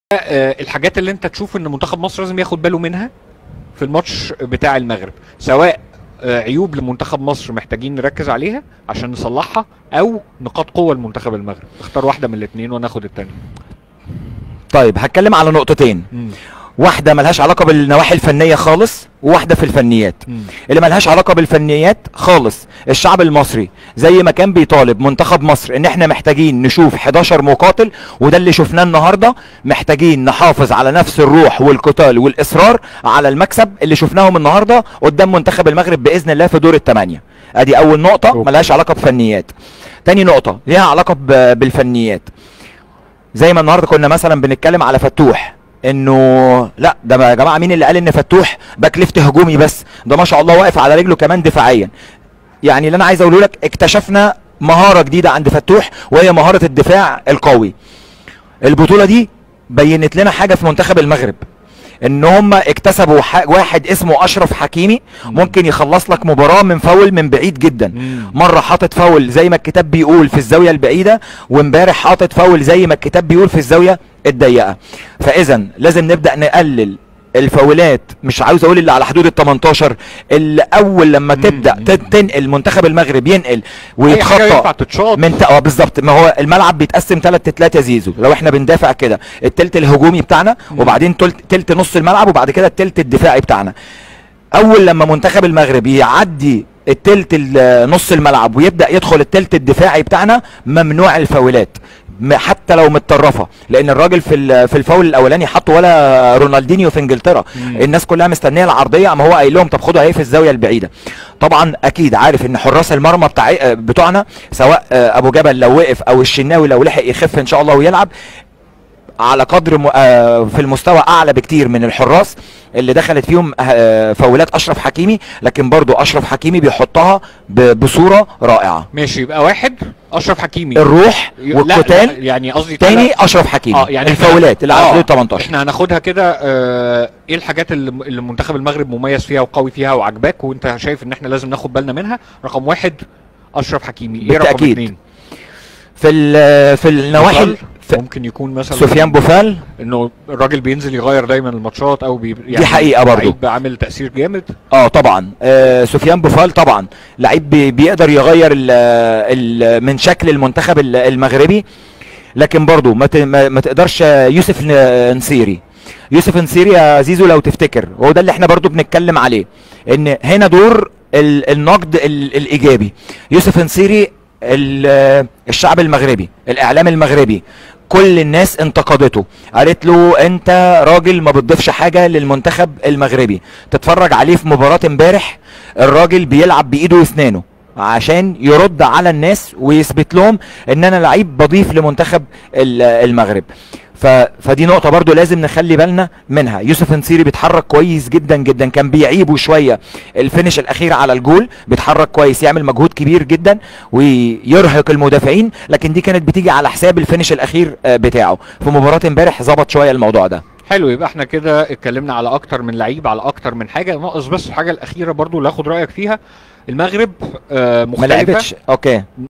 آه، الحاجات اللي انت تشوف ان منتخب مصر لازم ياخد باله منها في الماتش بتاع المغرب سواء آه، عيوب لمنتخب مصر محتاجين نركز عليها عشان نصلحها او نقاط قوه لمنتخب المغرب اختار واحده من الاثنين وناخد الثانيه طيب هتكلم على نقطتين واحده ملهاش علاقه بالنواحي الفنيه خالص وواحده في الفنيات اللي ملهاش علاقه بالفنيات خالص الشعب المصري زي ما كان بيطالب منتخب مصر ان احنا محتاجين نشوف 11 مقاتل وده اللي شفناه النهارده محتاجين نحافظ على نفس الروح والقتال والاصرار على المكسب اللي شفناهم النهارده قدام منتخب المغرب باذن الله في دور الثمانيه ادي اول نقطه أوكي. ملهاش علاقه بفنيات تاني نقطه ليها علاقه ب- بالفنيات زي ما النهارده كنا مثلا بنتكلم على فتوح انه لا ده يا جماعه مين اللي قال ان فتوح باك ليفت هجومي بس ده ما شاء الله واقف على رجله كمان دفاعيا يعني اللي انا عايز اقوله لك اكتشفنا مهاره جديده عند فتوح وهي مهاره الدفاع القوي البطوله دي بينت لنا حاجه في منتخب المغرب ان هم اكتسبوا ح- واحد اسمه اشرف حكيمي ممكن يخلص لك مباراه من فاول من بعيد جدا مم. مره حاطط فاول زي ما الكتاب بيقول في الزاويه البعيده وامبارح حاطط فاول زي ما الكتاب بيقول في الزاويه الضيقه فاذا لازم نبدا نقلل الفاولات مش عاوز اقول اللي على حدود ال 18 اللي اول لما مم. تبدا تن- تنقل منتخب المغرب ينقل اي حاجه ينفع ويتخطى تتشاط من ت... اه بالظبط ما هو الملعب بيتقسم ثلاث تلات يا زيزو لو احنا بندافع كده التلت الهجومي بتاعنا مم. وبعدين تلت, تلت نص الملعب وبعد كده التلت الدفاعي بتاعنا اول لما منتخب المغرب يعدي التلت ال- نص الملعب ويبدا يدخل التلت الدفاعي بتاعنا ممنوع الفاولات م- حتى لو متطرفه لان الراجل في ال- في الفاول الاولاني حط ولا رونالدينيو في انجلترا مم. الناس كلها مستنيه العرضيه اما هو قايل لهم طب خدوا اهي في الزاويه البعيده طبعا اكيد عارف ان حراس المرمى بتاع بتوعنا سواء آه، ابو جبل لو وقف او الشناوي لو لحق يخف ان شاء الله ويلعب على قدر م... آه، في المستوى اعلى بكتير من الحراس اللي دخلت فيهم آه، فاولات اشرف حكيمي لكن برضو اشرف حكيمي بيحطها ب... بصوره رائعه ماشي يبقى واحد اشرف حكيمي الروح ي- لا، والقتال لا، يعني قصدي تاني تعالى- اشرف حكيمي اه يعني إحنا- الفاولات اللي على آه، حدود 18 احنا هناخدها كده آه ايه الحاجات اللي اللي منتخب المغرب مميز فيها وقوي فيها وعجباك وانت شايف ان احنا لازم ناخد بالنا منها رقم واحد اشرف حكيمي ايه رقم بالتأكيد. اثنين في ال... في النواحي بوفال في... ممكن يكون مثلا سفيان بوفال انه الراجل بينزل يغير دايما الماتشات او بي يعني دي حقيقة برضو. لعيب عامل تاثير جامد اه طبعا آه سفيان بوفال طبعا لعيب بي بيقدر يغير ال ال من شكل المنتخب ال- المغربي لكن برضو ما, ت- ما, ما تقدرش يوسف ن- نصيري يوسف نصيري يا زيزو لو تفتكر هو ده اللي احنا برضو بنتكلم عليه ان هنا دور ال النقد ال الايجابي يوسف نصيري ال- الشعب المغربي الاعلام المغربي كل الناس انتقدته قالت له انت راجل ما بتضيفش حاجه للمنتخب المغربي تتفرج عليه في مباراه امبارح الراجل بيلعب بايده واسنانه عشان يرد على الناس ويثبت لهم ان انا لعيب بضيف لمنتخب ال- المغرب ف... فدي نقطة برضو لازم نخلي بالنا منها يوسف نصيري بيتحرك كويس جدا جدا كان بيعيبه شوية الفينش الأخير على الجول بيتحرك كويس يعمل مجهود كبير جدا ويرهق المدافعين لكن دي كانت بتيجي على حساب الفينش الأخير آه، بتاعه في مباراة امبارح ظبط شوية الموضوع ده حلو يبقى احنا كده اتكلمنا على اكتر من لعيب على اكتر من حاجه ناقص بس الحاجه الاخيره برضو اللي اخد رايك فيها المغرب آه ما مختلفه لعبتش اوكي